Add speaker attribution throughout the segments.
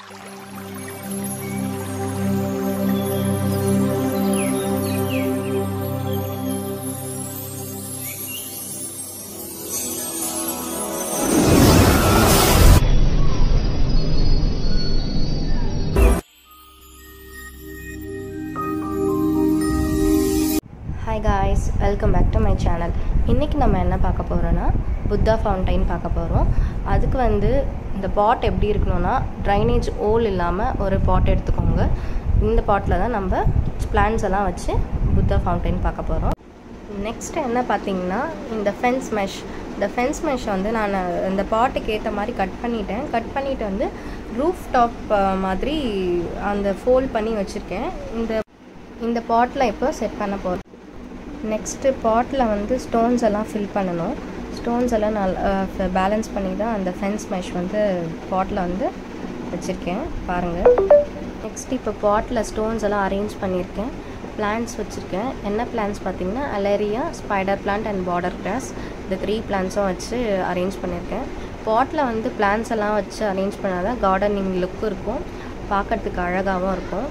Speaker 1: Hi guys welcome back to my channel இன்றைக்கி நம்ம என்ன பார்க்க போகிறோன்னா புத்தா ஃபவுண்டைன் பார்க்க போகிறோம் அதுக்கு வந்து இந்த பாட் எப்படி இருக்கணும்னா ட்ரைனேஜ் ஓல் இல்லாமல் ஒரு பாட் எடுத்துக்கோங்க இந்த பாட்டில் தான் நம்ம பிளான்ஸ் எல்லாம் வச்சு புத்தா ஃபவுண்டைன் பார்க்க போகிறோம் நெக்ஸ்ட் என்ன பார்த்தீங்கன்னா இந்த ஃபென்ஸ் மெஷ் இந்த ஃபென்ஸ் மெஷ் வந்து நான் இந்த பாட்டுக்கு ஏற்ற மாதிரி கட் பண்ணிட்டேன் கட் பண்ணிவிட்டு வந்து ரூஃப் டாப் மாதிரி அந்த ஃபோல்ட் பண்ணி வச்சுருக்கேன் இந்த இந்த பாட்டில் இப்போ செட் பண்ண போகிறோம் நெக்ஸ்ட்டு பாட்டில் வந்து ஸ்டோன்ஸ் எல்லாம் ஃபில் பண்ணணும் ஸ்டோன்ஸ் எல்லாம் நல்லா பேலன்ஸ் பண்ணி தான் அந்த ஃபென்ஸ் மெஷ் வந்து பாட்டில் வந்து வச்சுருக்கேன் பாருங்கள் நெக்ஸ்ட் இப்போ பாட்டில் ஸ்டோன்ஸ் எல்லாம் அரேஞ்ச் பண்ணியிருக்கேன் பிளான்ட்ஸ் வச்சுருக்கேன் என்ன பிளான்ஸ் பார்த்தீங்கன்னா அலேரியா spider plant and border grass இந்த த்ரீ பிளான்ஸும் வச்சு அரேஞ்ச் பண்ணியிருக்கேன் பாட்டில் வந்து பிளான்ஸ் எல்லாம் வச்சு அரேஞ்ச் பண்ணால் தான் கார்டனிங் லுக்கும் இருக்கும் பார்க்கறதுக்கு அழகாகவும் இருக்கும்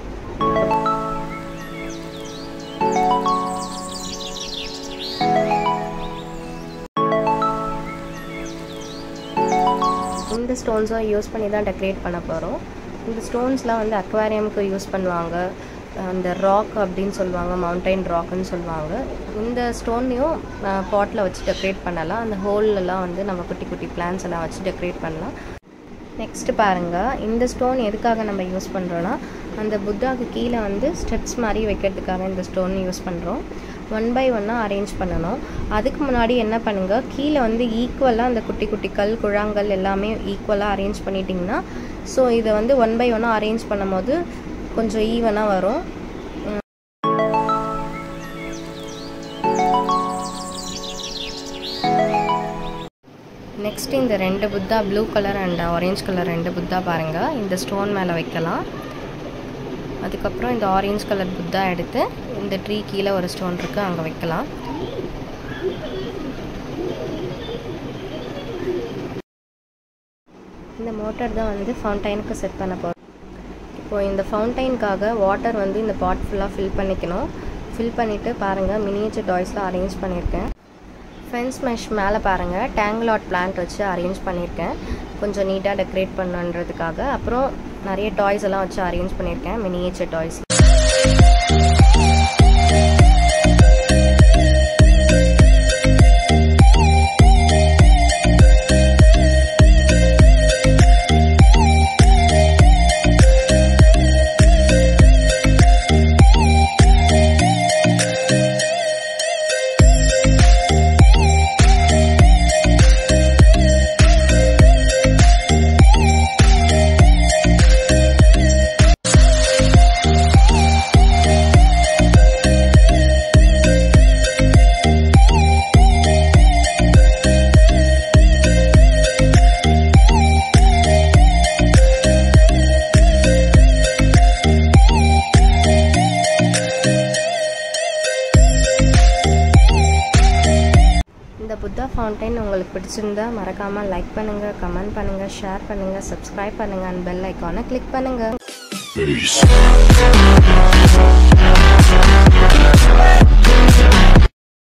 Speaker 1: இந்த ஸ்டோன்ஸும் யூஸ் பண்ணி தான் டெக்கரேட் பண்ண போகிறோம் இந்த ஸ்டோன்ஸ்லாம் வந்து அக்வாரியமுக்கு யூஸ் பண்ணுவாங்க அந்த ராக் அப்படின்னு சொல்லுவாங்க மவுண்டைன் ராக்குன்னு சொல்லுவாங்க இந்த ஸ்டோன்லையும் பாட்டில் வச்சு டெக்கரேட் பண்ணலாம் அந்த ஹோல்லலாம் வந்து நம்ம குட்டி குட்டி பிளான்ஸ் எல்லாம் வச்சு டெக்கரேட் பண்ணலாம் நெக்ஸ்ட்டு பாருங்கள் இந்த ஸ்டோன் எதுக்காக நம்ம யூஸ் பண்ணுறோன்னா அந்த புத்தாவுக்கு கீழே வந்து ஸ்டெப்ஸ் மாதிரி வைக்கிறதுக்காக இந்த ஸ்டோன் யூஸ் பண்ணுறோம் ஒன் பை ஒன்னாக அரேஞ்ச் பண்ணணும் அதுக்கு முன்னாடி என்ன பண்ணுங்கள் கீழே வந்து ஈக்குவலாக அந்த குட்டி குட்டி கல் குழாங்கல் எல்லாமே ஈக்குவலாக அரேஞ்ச் பண்ணிட்டிங்கன்னா ஸோ இதை வந்து ஒன் பை ஒன்னாக அரேஞ்ச் பண்ணும்போது கொஞ்சம் ஈவனாக வரும் நெக்ஸ்ட் இந்த ரெண்டு Buddha blue colour and orange colour ரெண்டு புத்தா பாருங்கள் இந்த ஸ்டோன் மேலே வைக்கலாம் அதுக்கப்புறம் இந்த ஆரேஞ்ச் கலர் புத்தா எடுத்து இந்த ட்ரீ கீழே ஒரு ஸ்டோன் இருக்குது அங்கே வைக்கலாம் இந்த மோட்டர் தான் வந்து ஃபவுண்டைனுக்கு செட் பண்ண போகிறோம் இப்போது இந்த ஃபவுண்டைனுக்காக வாட்டர் வந்து இந்த பாட் ஃபுல்லாக ஃபில் பண்ணிக்கணும் ஃபில் பண்ணிவிட்டு பாருங்கள் மினியேச்சர் டாய்ஸில் அரேஞ்ச் பண்ணியிருக்கேன் ஃபென்ஸ் மெஷ் மேலே பாருங்கள் டேங்கிளாட் பிளான்ட் வச்சு அரேஞ்ச் பண்ணியிருக்கேன் கொஞ்சம் நீட்டாக டெக்கரேட் பண்ணுன்றதுக்காக அப்புறம் நிறைய டாய்ஸ் எல்லாம் வச்சு அரேஞ்ச் பண்ணியிருக்கேன் மினியேச்சர் டாய்ஸ் இந்த புத்தா ஃபவுண்டைன் உங்களுக்கு பிடிச்சிருந்தா மறக்காமல் லைக் பண்ணுங்கள் கமெண்ட் பண்ணுங்கள் ஷேர் பண்ணுங்கள் சப்ஸ்கிரைப் பண்ணுங்கள் அண்ட் பெல் ஐக்கானை கிளிக் பண்ணுங்கள்
Speaker 2: Peace.